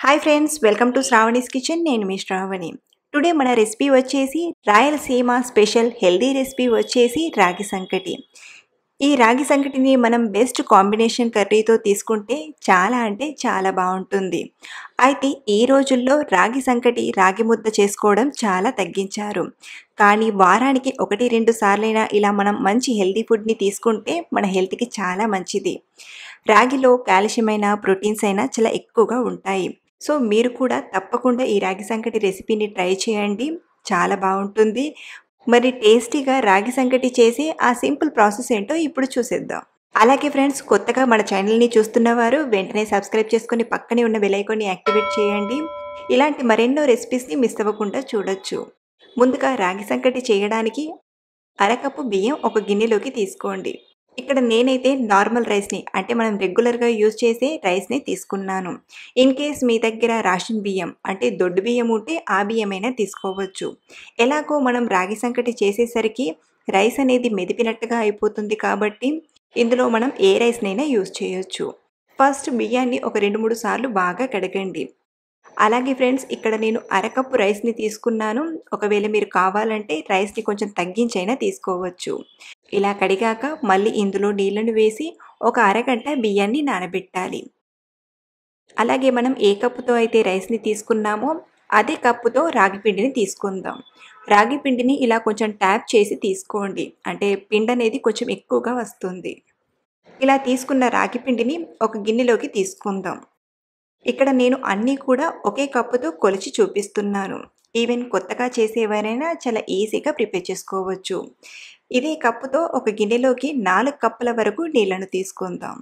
hi friends welcome to Shravani's kitchen నేను మీ Shravani today మన రెసిపీ వచ్చేసి రాయలసీమ స్పెషల్ హెల్దీ రెసిపీ వచ్చేసి రాగి సంకటి ఈ రాగి సంకటిని మనం బెస్ట్ కాంబినేషన్ కర్రీతో తీసుకుంటే చాలా అంటే చాలా బాగుంటుంది అయితే ఈ రోజుల్లో రాగి సంకటి రాగి ముద్ద చేసుకోవడం చాలా తగ్గించారు కానీ వారానికి ఒకటి రెండు సార్లైనా ఇలా మనం మంచి హెల్దీ ఫుడ్ని తీసుకుంటే మన హెల్త్కి చాలా మంచిది రాగిలో కాల్షియం అయినా ప్రోటీన్స్ అయినా చాలా ఎక్కువగా ఉంటాయి సో మీరు కూడా తప్పకుండా ఈ రాగి సంకటి రెసిపీని ట్రై చేయండి చాలా బాగుంటుంది మరి టేస్టీగా రాగి సంకటి చేసి ఆ సింపుల్ ప్రాసెస్ ఏంటో ఇప్పుడు చూసేద్దాం అలాగే ఫ్రెండ్స్ కొత్తగా మన ఛానల్ని చూస్తున్నవారు వెంటనే సబ్స్క్రైబ్ చేసుకొని పక్కనే ఉన్న బెలైకాన్ని యాక్టివేట్ చేయండి ఇలాంటి మరెన్నో రెసిపీస్ని మిస్ అవ్వకుండా చూడొచ్చు ముందుగా రాగి సంకటి చేయడానికి అరకప్పు బియ్యం ఒక గిన్నెలోకి తీసుకోండి ఇక్కడ నేనైతే నార్మల్ రైస్ని అంటే మనం రెగ్యులర్గా యూజ్ చేసే రైస్ని తీసుకున్నాను ఇన్ కేస్ మీ దగ్గర రేషన్ బియ్యం అంటే దొడ్డు బియ్యం ఉంటే ఆ బియ్యమైనా తీసుకోవచ్చు ఎలాగో మనం రాగి సంకటి చేసేసరికి రైస్ అనేది మెదిపినట్టుగా అయిపోతుంది కాబట్టి ఇందులో మనం ఏ రైస్నైనా యూజ్ చేయొచ్చు ఫస్ట్ బియ్యాన్ని ఒక రెండు మూడు సార్లు బాగా కడగండి అలాగే ఫ్రెండ్స్ ఇక్కడ నేను అరకప్పు రైస్ని తీసుకున్నాను ఒకవేళ మీరు కావాలంటే రైస్ని కొంచెం తగ్గించైనా తీసుకోవచ్చు ఇలా కడిగాక మళ్ళీ ఇందులో నీళ్ళను వేసి ఒక అరగంట బియ్యాన్ని నానబెట్టాలి అలాగే మనం ఏ కప్పుతో అయితే రైస్ని తీసుకున్నామో అదే కప్పుతో రాగి పిండిని తీసుకుందాం రాగి పిండిని ఇలా కొంచెం ట్యాప్ చేసి తీసుకోండి అంటే పిండి అనేది కొంచెం ఎక్కువగా వస్తుంది ఇలా తీసుకున్న రాగి పిండిని ఒక గిన్నెలోకి తీసుకుందాం ఇక్కడ నేను అన్నీ కూడా ఒకే కప్పుతో కొలిచి చూపిస్తున్నాను ఈవెన్ కొత్తగా చేసేవారైనా చాలా ఈజీగా ప్రిపేర్ చేసుకోవచ్చు ఇదే కప్పుతో ఒక గిన్నెలోకి నాలుగు కప్పుల వరకు నీళ్లను తీసుకుందాం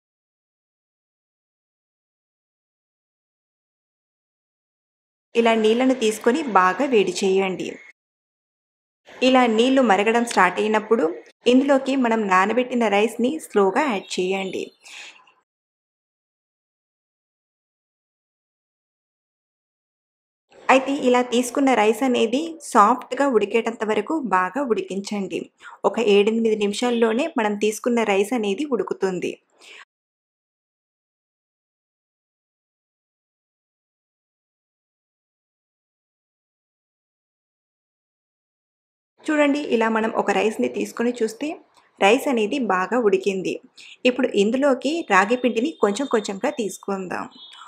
ఇలా నీళ్లను తీసుకొని బాగా వేడి చేయండి ఇలా నీళ్లు మరగడం స్టార్ట్ అయినప్పుడు ఇందులోకి మనం నానబెట్టిన రైస్ని స్లోగా యాడ్ చేయండి అయితే ఇలా తీసుకున్న రైస్ అనేది సాఫ్ట్గా ఉడికేటంత వరకు బాగా ఉడికించండి ఒక ఏడెనిమిది నిమిషాల్లోనే మనం తీసుకున్న రైస్ అనేది ఉడుకుతుంది చూడండి ఇలా మనం ఒక రైస్ని తీసుకొని చూస్తే రైస్ అనేది బాగా ఉడికింది ఇప్పుడు ఇందులోకి రాగి పిండిని కొంచెం కొంచెంగా తీసుకుందాం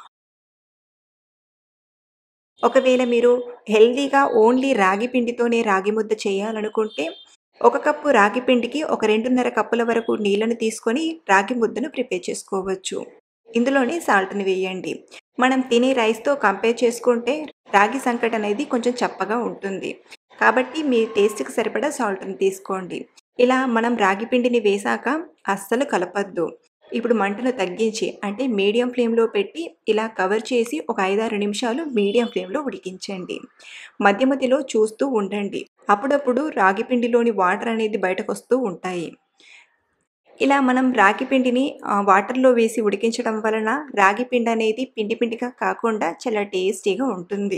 ఒకవేళ మీరు హెల్దీగా ఓన్లీ రాగి పిండితోనే రాగి ముద్ద చేయాలనుకుంటే ఒక కప్పు రాగి పిండికి ఒక రెండున్నర కప్పుల వరకు నీళ్ళను తీసుకొని రాగి ముద్దను ప్రిపేర్ చేసుకోవచ్చు ఇందులోనే సాల్ట్ని వేయండి మనం తినే రైస్తో కంపేర్ చేసుకుంటే రాగి సంకట అనేది కొంచెం చప్పగా ఉంటుంది కాబట్టి మీ టేస్ట్కి సరిపడా సాల్ట్ని తీసుకోండి ఇలా మనం రాగి పిండిని వేసాక అస్సలు కలపద్దు ఇప్పుడు మంటను తగ్గించి అంటే మీడియం ఫ్లేమ్లో పెట్టి ఇలా కవర్ చేసి ఒక ఐదారు నిమిషాలు మీడియం ఫ్లేమ్లో ఉడికించండి మధ్య మధ్యలో చూస్తూ ఉండండి అప్పుడప్పుడు రాగి పిండిలోని వాటర్ అనేది బయటకు వస్తూ ఉంటాయి ఇలా మనం రాగి పిండిని వాటర్లో వేసి ఉడికించడం వలన రాగి పిండి అనేది పిండి పిండిగా కాకుండా చాలా టేస్టీగా ఉంటుంది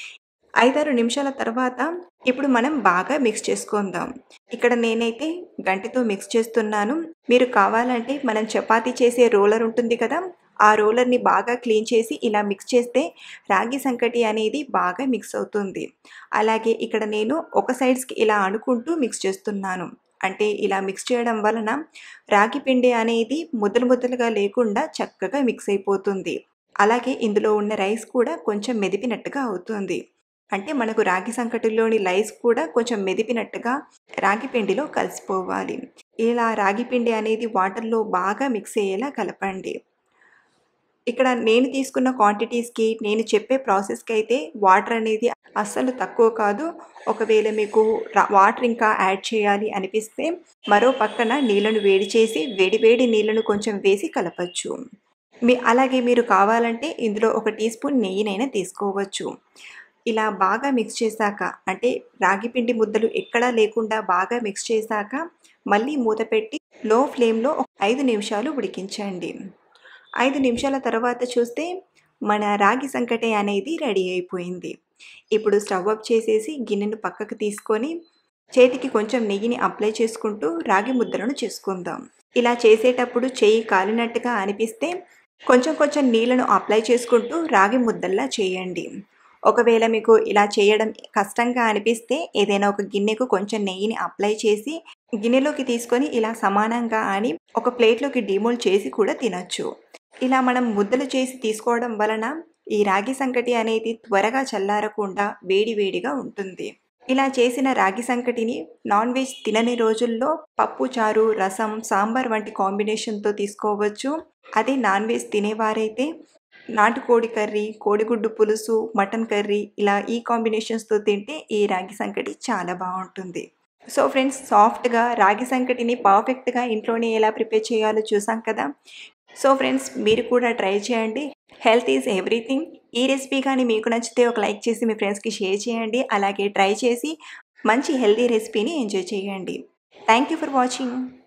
ఐదారు నిమిషాల తర్వాత ఇప్పుడు మనం బాగా మిక్స్ చేసుకుందాం ఇక్కడ నేనైతే గంటతో మిక్స్ చేస్తున్నాను మీరు కావాలంటే మనం చపాతీ చేసే రోలర్ ఉంటుంది కదా ఆ రోలర్ని బాగా క్లీన్ చేసి ఇలా మిక్స్ చేస్తే రాగి సంకటి అనేది బాగా మిక్స్ అవుతుంది అలాగే ఇక్కడ నేను ఒక సైడ్స్కి ఇలా అనుకుంటూ మిక్స్ చేస్తున్నాను అంటే ఇలా మిక్స్ చేయడం వలన రాగి పిండి అనేది ముద్దలు ముద్దలుగా లేకుండా చక్కగా మిక్స్ అయిపోతుంది అలాగే ఇందులో ఉన్న రైస్ కూడా కొంచెం మెదిపినట్టుగా అవుతుంది అంటే మనకు రాగి సంకటిలోని లైస్ కూడా కొంచెం మెదిపినట్టుగా రాగి పిండిలో కలిసిపోవాలి ఇలా రాగి పిండి అనేది వాటర్లో బాగా మిక్స్ అయ్యేలా కలపండి ఇక్కడ నేను తీసుకున్న క్వాంటిటీస్కి నేను చెప్పే ప్రాసెస్కి అయితే వాటర్ అనేది అస్సలు తక్కువ కాదు ఒకవేళ మీకు వాటర్ ఇంకా యాడ్ చేయాలి అనిపిస్తే మరో పక్కన నీళ్ళను వేడి చేసి వేడి వేడి నీళ్ళను కొంచెం వేసి కలపచ్చు మీ అలాగే మీరు కావాలంటే ఇందులో ఒక టీ స్పూన్ నెయ్యినైనా తీసుకోవచ్చు ఇలా బాగా మిక్స్ చేశాక అంటే రాగి పిండి ముద్దలు ఎక్కడా లేకుండా బాగా మిక్స్ చేశాక మళ్ళీ మూత పెట్టి లో ఫ్లేమ్లో ఐదు నిమిషాలు ఉడికించండి ఐదు నిమిషాల తర్వాత చూస్తే మన రాగి సంకటి అనేది రెడీ అయిపోయింది ఇప్పుడు స్టవ్ అప్ చేసేసి గిన్నెను పక్కకు తీసుకొని చేతికి కొంచెం నెయ్యిని అప్లై చేసుకుంటూ రాగి ముద్దలను చేసుకుందాం ఇలా చేసేటప్పుడు చేయి కాలినట్టుగా అనిపిస్తే కొంచెం కొంచెం నీళ్ళను అప్లై చేసుకుంటూ రాగి ముద్దల్లా చేయండి ఒకవేళ మీకు ఇలా చేయడం కష్టంగా అనిపిస్తే ఏదైనా ఒక గిన్నెకు కొంచెం నెయ్యిని అప్లై చేసి గిన్నెలోకి తీసుకొని ఇలా సమానంగా అని ఒక ప్లేట్లోకి డిమోల్డ్ చేసి కూడా తినొచ్చు ఇలా మనం ముద్దలు చేసి తీసుకోవడం వలన ఈ రాగి సంకటి అనేది త్వరగా చల్లారకుండా వేడి వేడిగా ఉంటుంది ఇలా చేసిన రాగి సంకటిని నాన్ వెజ్ తినని రోజుల్లో పప్పు చారు రసం సాంబార్ వంటి కాంబినేషన్తో తీసుకోవచ్చు అదే నాన్ వెజ్ తినేవారైతే నాటుకోడి కర్రీ కోడిగుడ్డు పులుసు మటన్ కర్రీ ఇలా ఈ కాంబినేషన్స్తో తింటే ఈ రాగి సంకటి చాలా బాగుంటుంది సో ఫ్రెండ్స్ సాఫ్ట్గా రాగి సంకటిని పర్ఫెక్ట్గా ఇంట్లోనే ఎలా ప్రిపేర్ చేయాలో చూసాం కదా సో ఫ్రెండ్స్ మీరు కూడా ట్రై చేయండి హెల్త్ ఈజ్ ఎవ్రీథింగ్ ఈ రెసిపీ కానీ మీకు నచ్చితే ఒక లైక్ చేసి మీ ఫ్రెండ్స్కి షేర్ చేయండి అలాగే ట్రై చేసి మంచి హెల్తీ రెసిపీని ఎంజాయ్ చేయండి థ్యాంక్ యూ ఫర్ వాచింగ్